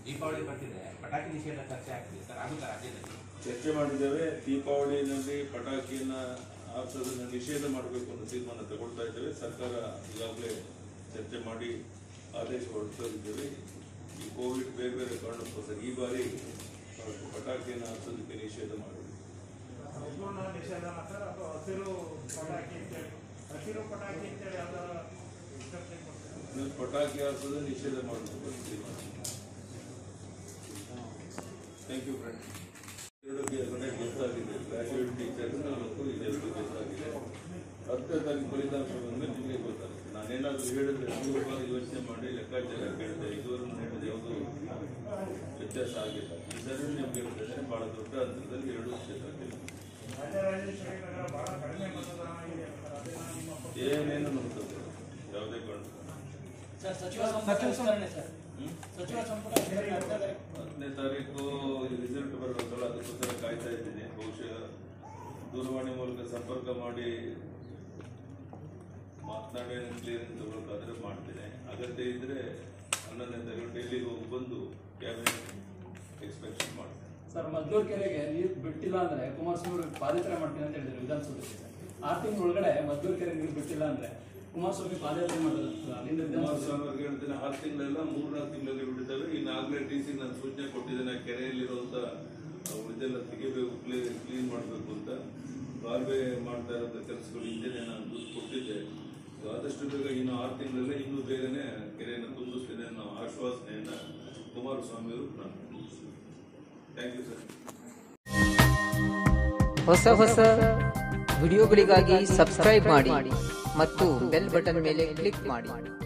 ದೀಪಾವಳಿ ಬರ್ತಿದೆ ಪಟಾಕಿ ನಿಷೇಧ ಚರ್ಚೆ ಆಗ್ತಿದೆ ಸರ್ ಆಗುತ್ತಾ ರಾಜ್ಯದಲ್ಲಿ ಚರ್ಚೆ ಮಾಡಿದ್ದೇವೆ ದೀಪಾವಳಿನಲ್ಲಿ ಪಟಾಕಿಯನ್ನ ಹಾರಿಸೋದನ್ನ ನಿಷೇಧ ಮಾಡಬೇಕು ಅನ್ನೋ ತೀರ್ಮಾನ ತಗೊಳ್ತಾ ಇದ್ದೇವೆ ಸರ್ಕಾರ ಈಗಾಗಲೇ ಚರ್ಚೆ ಮಾಡಿ ಆದೇಶ ಹೊರಡಿಸಿದ್ದೇವೆ ಈ ಕೋವಿಡ್ ಬೇರೆ ಬೇರೆ ಕಾರಣಕ್ಕೋಸ್ಕರ ಈ ಬಾರಿ ಪಟಾಕಿಯನ್ನು ಹಾರಿಸೋದಕ್ಕೆ ನಿಷೇಧ ಮಾಡಬೇಕು ಸಂಪೂರ್ಣ ನಿಷೇಧ ಸರ್ ಅಥವಾ ಹಸಿರು ಪಟಾಕಿ ಅಂತೇಳಿ ಹಸಿರು ಪಟಾಕಿ ಅಂತೇಳಿ ಯಾವ್ದಾರ instruction ಕೊಡ್ತೀರಾ? ನೀವು ಪಟಾಕಿ ಹಾರಿಸೋದು ನಿಷೇಧ ಮಾಡಬೇಕು ಅಂತ ತೀರ್ಮಾನ ಥ್ಯಾಂಕ್ ಯು ಫ್ರೆಂಡ್ ಎರಡು ಕಡೆ ಗೊತ್ತಾಗಿದೆ ಗ್ರಾಜುಯೇಟ್ ಟೀಚರ್ ಮತ್ತು ಇದೆರಡು ಗೊತ್ತಾಗಿದೆ ಹತ್ತನೇ ತಾರೀಕು ಫಲಿತಾಂಶ ಬಂದ್ರೆ ನಿಮಗೆ ಗೊತ್ತಾಗುತ್ತೆ ನಾನೇನಾದ್ರೂ ಹೇಳಿದ್ರೆ ನೀವು ಬಾರಿ ಯೋಚನೆ ಮಾಡಿ ಲೆಕ್ಕಾಚಾರ ಕೇಳಿದೆ ಇದುವರೆಗೂ ಹೇಳಿದೆ ಯಾವುದು ವ್ಯತ್ಯಾಸ ಆಗಿಲ್ಲ ಈ ಸರಿ ನಿಮ್ಗೆ ಹೇಳ್ತೇನೆ ಬಹಳ ದೊಡ್ಡ ಹಂತದಲ್ಲಿ ಎರಡು ಕ್ಷೇತ್ರಕ್ಕೆ ರಾಜರಾಜೇಶ್ವರಿ ನಗರ ಬಹಳ ಕಡಿಮೆ ಮತದಾನ ಇದೆ ಸರ್ ಅದೇನೋ ನಿಮ್ಮ ಏನೇನು ನೋಡ್ತದೆ ಯಾವುದೇ ಕಾರಣ ಸರ್ ಸಚಿವ ಸಂಪುಟ ವಿಸ್ತರಣೆ ಸರ್ ಸಚಿವ ಸಂಪುಟ ವಿಸ್ತರಣೆ ಹತ್ತನೇ ತಾರೀಕು ಹತ್ತನೇ ತಾರೀಕು ರಿಸಲ್ಟ್ ಬರಬೇಕಲ್ಲ ಅದಕ್ಕೋಸ್ಕರ ಕಾಯ್ತಾ ಇದ್ದೀನಿ ಬಹುಶಃ ದೂರವಾಣಿ ಮೂಲಕ ಸಂಪರ್ಕ ಮಾಡಿ ಮಾತನಾಡಿ ಕ್ಲಿಯರೆನ್ಸ್ ತಗೊಳ್ಬೇಕಾದ್ರೆ ಮಾಡ್ತೇನೆ ಅಗತ್ಯ ಇದ್ರೆ ಹನ್ನೊಂದನೇ ತಾರೀಕು ಡೆಲ್ಲಿಗೆ ಹೋಗಿ ಬಂದು ಕ್ಯಾಬಿನೆಟ್ ಎಕ್ಸ್ಪೆಕ್ಷನ್ ಮಾಡ್ತೇನೆ ಸರ್ ಮದ್ದೂರು ಕೆರೆಗೆ ನೀರು ಬಿಟ್ಟಿಲ್ಲ ಅಂದ್ರೆ ಕುಮಾರಸ್ವಾಮಿ ಅವರು ಪಾದಯಾತ್ರೆ ಮಾಡ್ತೀನಿ ಅಂತ ಹೇಳಿದ್ರು ವಿಧಾನಸೌಧಕ್ಕೆ ಆರು ತಿಂಗಳ ಒಳಗಡೆ ಮದ್ದೂರು ಕೆರೆ ನೀರು ಬಿಟ್ಟಿಲ್ಲ ಅಂದ್ರೆ ಕುಮಾರಸ್ವಾಮಿ ಪಾದಯಾತ್ರೆ ಮಾಡೋದು ಅಲ್ಲಿಂದ ವಿಧಾನಸೌಧ ಕುಮಾರಸ್ವಾಮಿ ಅವ್ರಿಗೆ ಹೇಳ್ತೇನೆ ಆರು ತಿಂಗಳೆಲ್ಲ ಮೂರ್ನಾಲ್ಕು ತಿಂಗಳಲ್ಲಿ ಬಿಡ್ತೇವೆ ಈಗಾಗಲೇ ಡಿ ಸಿ ನಾನು ಸೂಚನೆ ಕೊಟ್ಟಿದ್ದೇನೆ ಕೆರೆಯಲ್ಲಿರುವಂತ ಉಳಿದೆಲ್ಲ ತೆಗಿಬೇಕು ಕ್ಲೀನ್ ಮಾಡಬೇಕು ಅಂತ ಕಾಲುವೆ ಮಾಡ್ತಾ ಇರೋಂಥ ಕೆಲಸಗಳು ಹಿಂದೆನೆ ನಾನು ದುಡ್ಡು ಕೊಟ್ಟಿದ್ದೆ ಸೊ ಆದಷ್ಟು ಬೇಗ ಇನ್ನು ಆರು ತಿಂಗಳಲ್ಲೇ ಇನ್ನೂ ಬೇಗನೆ ಕೆರೆಯನ್ನು ತುಂಬಿಸ್ತೇನೆ ಅನ್ನೋ ಆಶ್ವಾಸನೆಯನ್ನ ಕುಮಾರಸ್ವಾಮಿ ಅವರು ನಾನು ಥ್ಯಾಂಕ್ ಯು ಸರ್ ಹೊಸ ಹೊಸ ವಿಡಿಯೋಗಳಿಗಾಗಿ ಸಬ್ಸ್ಕ್ರೈಬ್ ಮಾಡಿ ಮತ್ತು ಬೆಲ್ ಬಟನ್ ಮೇಲೆ ಕ್ಲಿಕ್ ಮಾಡಿ